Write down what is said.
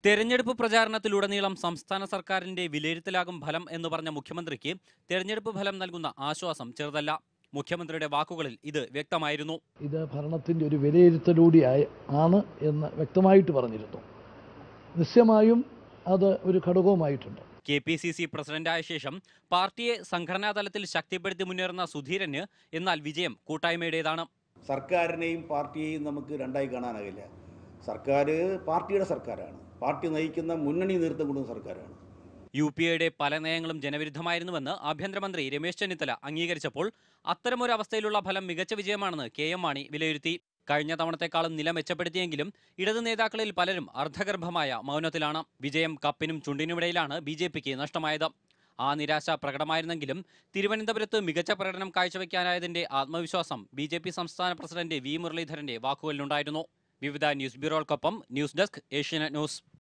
തെരഞ്ഞെടുപ്പ് പ്രചാരണത്തിലുടനീളം സംസ്ഥാന സർക്കാരിന്റെ വിലയിരുത്തലാകും ഫലം എന്ന് പറഞ്ഞ മുഖ്യമന്ത്രിക്ക് തെരഞ്ഞെടുപ്പ് ഫലം നൽകുന്ന ആശ്വാസം ചെറുതല്ല മുഖ്യമന്ത്രിയുടെ വാക്കുകളിൽ ഇത് വ്യക്തമായിരുന്നു ഇത് ഭരണത്തിൻ്റെ ഒരു വിലയിരുത്തലൂടി ആയ- ആണ് എന്ന് വ്യക്തമായിട്ട് പറഞ്ഞിരുന്നു നിശ്ചയമായും അത് ഒരു ഘടകവുമായിട്ടുണ്ട് കെ പി സി സി പ്രസിഡന്റായ ശേഷം പാർട്ടിയെ സംഘടനാ തലത്തിൽ ശക്തിപ്പെടുത്തി മുന്നേറുന്ന സുധീരന് എന്നാൽ വിജയം കൂട്ടായ്മയുടേതാണ് സർക്കാരിനെയും പാർട്ടിയെയും നമുക്ക് രണ്ടായി കാണാനാകില്ല സർക്കാർ പാർട്ടിയുടെ സർക്കാരാണ് പാർട്ടി നയിക്കുന്ന മുന്നണി നേതൃത്വം കൊടുക്കുന്ന സർക്കാരാണ് യു പി എയുടെ പല നയങ്ങളും ജനവിരുദ്ധമായിരുന്നുവെന്ന് ആഭ്യന്തരമന്ത്രി രമേശ് ചെന്നിത്തല അംഗീകരിച്ചപ്പോൾ അത്തരമൊരു അവസ്ഥയിലുള്ള ഫലം മികച്ച വിജയമാണെന്ന് കെ എം മാണി വിലയിരുത്തി കഴിഞ്ഞ തവണത്തെക്കാളും നില മെച്ചപ്പെടുത്തിയെങ്കിലും ഇടതു നേതാക്കളിൽ പലരും അർദ്ധഗർഭമായ മൗനത്തിലാണ് വിജയം കപ്പിനും ചുണ്ടിനുമിടയിലാണ് ബി ജെ പിക്ക് നഷ്ടമായത് ആ നിരാശ പ്രകടമായിരുന്നെങ്കിലും തിരുവനന്തപുരത്ത് മികച്ച പ്രകടനം കാഴ്ചവെക്കാനായതിന്റെ ആത്മവിശ്വാസം ബി ജെ പി സംസ്ഥാന പ്രസിഡന്റ് വി മുരളീധരന്റെ വാക്കുകളിലുണ്ടായിരുന്നു വിവിധ ന്യൂസ് ബ്യൂറോകൾക്കൊപ്പം ന്യൂസ് ഡെസ്ക് ഏഷ്യാനെറ്റ് ന്യൂസ്